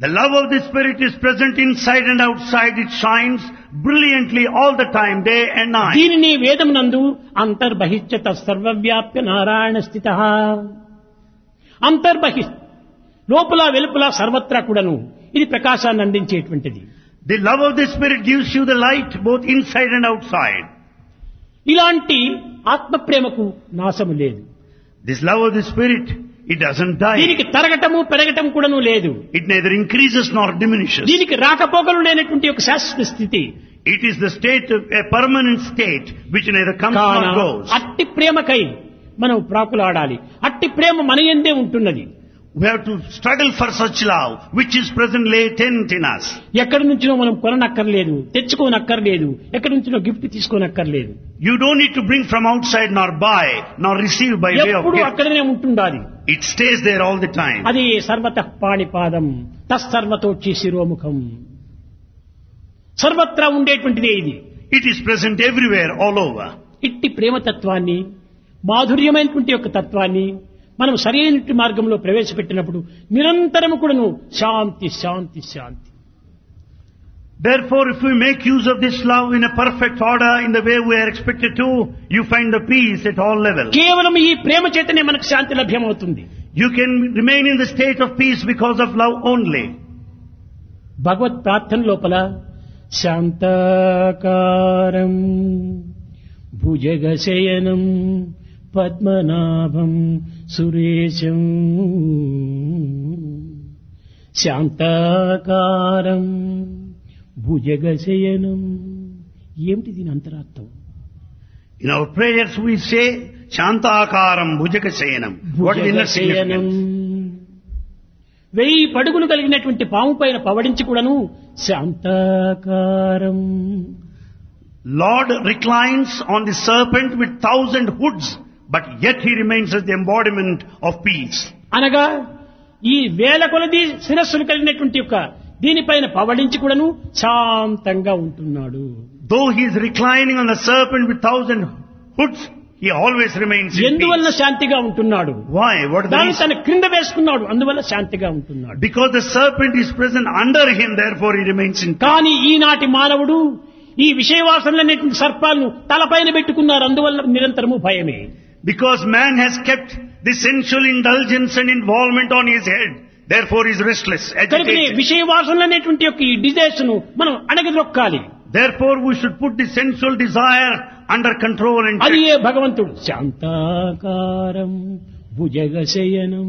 The love of the Spirit is present inside and outside. It shines brilliantly all the time, day and night. దీనిని వేదమునందు అంతర్బహిష్యత సర్వవ్యాప్య నారాయణ స్థిత అంతర్బహి లోపల వెలుపల సర్వత్రా కూడాను ఇది ప్రకాశాన్ని అందించేటువంటిది The love of the Spirit gives you the light both inside and outside. ఇలాంటి ఆత్మ ప్రేమకు నాశము లేదు This love of the Spirit, it doesn't die. దీనికి తరగటము పెరగటం కూడాను లేదు It neither increases nor diminishes. దీనికి రాకపోకలు లేనటువంటి ఒక శాశ్వత స్థితి It is the state of a permanent state which neither comes కాన nor goes. అట్టి ప్రేమకై మనం ప్రాకులాడాలి అట్టి ప్రేమ మన ఎందే ఉంటున్నది We have to struggle for such love which is present latent in us. ఎక్కడి నుంచినో మనం కొననక్కర్లేదు తెచ్చుకోనక్కర్లేదు ఎక్కడి నుంచినో గిఫ్ట్ తీసుకోనక్కర్లేదు You don't need to bring from outside nor buy nor receive by way of ఎప్పుడు gift. అక్కడనే ఉంటుండాలి It stays there all the time. అది సర్వత పాణిపాదం తస్సర్వతోచ్చి శిరోముఖం సర్వత్రా ఉండేటువంటిదే ఇది It is present everywhere, all over. ఇట్టి ప్రేమతత్వాన్ని మాధుర్యమైనటువంటి యొక్క తత్వాన్ని మనం సరైనటువంటి మార్గంలో ప్రవేశపెట్టినప్పుడు నిరంతరము కూడాను శాంతి శాంతి శాంతి Therefore, if we make use of this love in a perfect order, in the way we are expected to, you find the peace at all levels. కేవలం ఈ ప్రేమ చేతనే మనకు శాంతి లభ్యమవుతుంది You can remain in the state of peace because of love only. భగవత్ ప్రార్థన లోపల శాంతాకారం భుజగశయనం పద్మనాభం సురేశం శాంతాకారం భుజగశయనం ఏమిటి దీని అంతరార్థం In our prayers we say, Shantakaram Bhujaka Sayanam. What is the inner భుజగశయనం significance? వెయ్యి పడుగులు కలిగినటువంటి పాము పైన పవడించి కూడాను శాంతాకారం Lord reclines on the serpent with thousand hoods, but yet he remains as the embodiment of peace. అనగా ఈ వేల కొలది శిరస్సులు కలిగినటువంటి యొక్క దీనిపైన పవడించి కూడాను శాంతంగా ఉంటున్నాడు Though he is reclining on the serpent with thousand hoods, he always remains in ఎందువల్ల peace. శాంతిగా ఉంటున్నాడు Why? What is the దాన్ని reason? తన క్రింద వేసుకున్నాడు అందువల్ల శాంతిగా ఉంటున్నాడు Because the serpent is present under him, therefore he remains in peace. కానీ ఈనాటి మానవుడు ఈ విషయవాసనలనేటువంటి సర్పాలను తలపైన పెట్టుకున్నారు అందువల్ల నిరంతరము భయమే Because man has kept the sensual indulgence and involvement on his head, therefore he is restless, కనుకనే agitated. విషయవాసనలనేటువంటి యొక్క ఈ డిజైర్స్ ను మనం అణగదొక్కాలి Therefore we should put the sensual desire under control and అది check. ఏ భగవంతుడు శాంతాకారం భుజగశయనం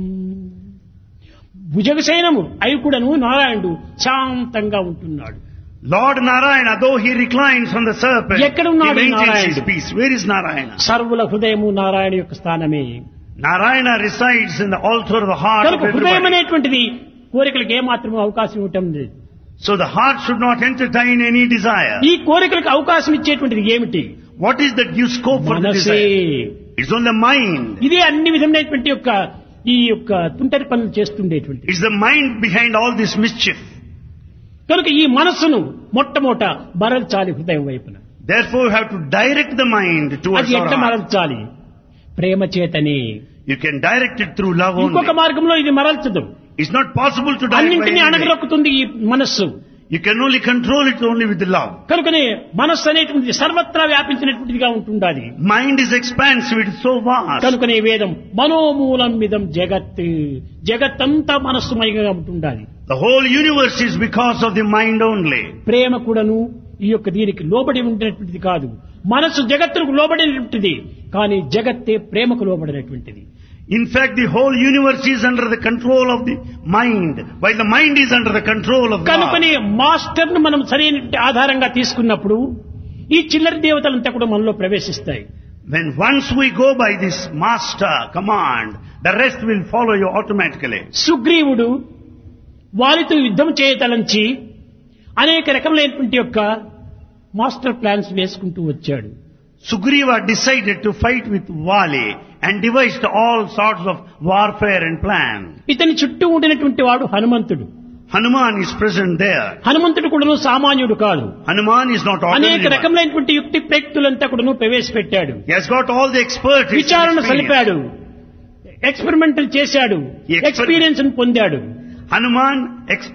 భుజగశయనము అవి కూడాను నారాయణుడు శాంతంగా ఉంటున్నాడు Lord Narayana, though he reclines on the serpent, he ఎక్కడున్నాడు maintains his నారాయణుడు? peace. Where is Narayana? సర్వుల హృదయము నారాయణ యొక్క స్థానమే Narayana resides in the altar of the heart of కనుక హృదయం everybody. అనేటువంటిది కోరికలకు ఏమాత్రం అవకాశం ఇవ్వటం లేదు So the heart should not entertain any desire. ఈ కోరికలకు అవకాశం ఇచ్చేటువంటిది ఏమిటి What is that gives scope for the మనసే desire? It's on the mind. ఇదే అన్ని విధమైనటువంటి యొక్క ఈ యొక్క తుంటరి పనులు చేస్తుండేటువంటి It's the mind behind all this mischief. కనుక ఈ మనస్సును మొట్టమొదట మరల్చాలి హృదయం వైపున Therefore, you have to direct the mind towards అది our ఎట్లా heart. మరల్చాలి ప్రేమ చేతనే You can direct it through love ఇంకొక only. మార్గంలో ఇది మరల్చదు It's not possible to direct by అన్నింటినీ any way. అణగరొక్కుతుంది ఈ మనస్సు You can only control it only with the love. కనుకనే మనస్సు అనేటువంటిది సర్వత్రా వ్యాపించినటువంటిదిగా ఉంటుండాలి Mind is expansive, it is so vast. కనుకనే వేదం మనోమూలం మిదం జగత్ జగత్తంతా మనస్సుమయంగా ఉంటుండాలి The whole universe is because of the mind only. ప్రేమ కూడాను ఈ యొక్క దీనికి లోబడి ఉండేటువంటిది కాదు మనస్సు జగత్తుకు లోబడినటువంటిది కానీ జగత్తే ప్రేమకు లోబడినటువంటిది In fact, the whole universe is under the control of the mind, while the mind is under the control of God. కనుకనే మాస్టర్ ను మనం సరైన ఆధారంగా తీసుకున్నప్పుడు ఈ చిల్లర దేవతలంతా కూడా మనలో ప్రవేశిస్తాయి When once we go by this master command, the rest will follow you automatically. సుగ్రీవుడు వారితో యుద్ధం చేయతలంచి అనేక రకములైనటువంటి యొక్క మాస్టర్ ప్లాన్స్ వేసుకుంటూ వచ్చాడు Sugriva decided to fight with Vali and devised all sorts of warfare and plan. ఇతని చుట్టూ ఉండినటువంటి వాడు హనుమంతుడు Hanuman is present there. హనుమంతుడు కూడాను సామాన్యుడు కాదు Hanuman is not అనేక ordinary. one. రకములైనటువంటి యుక్తి ప్రయుక్తులంతా కూడాను ప్రవేశపెట్టాడు He has got all the expertise. and విచారణ experience. సలిపాడు ఎక్స్పెరిమెంటల్ చేశాడు He exper- ఎక్స్పీరియన్స్ పొందాడు Hanuman ex-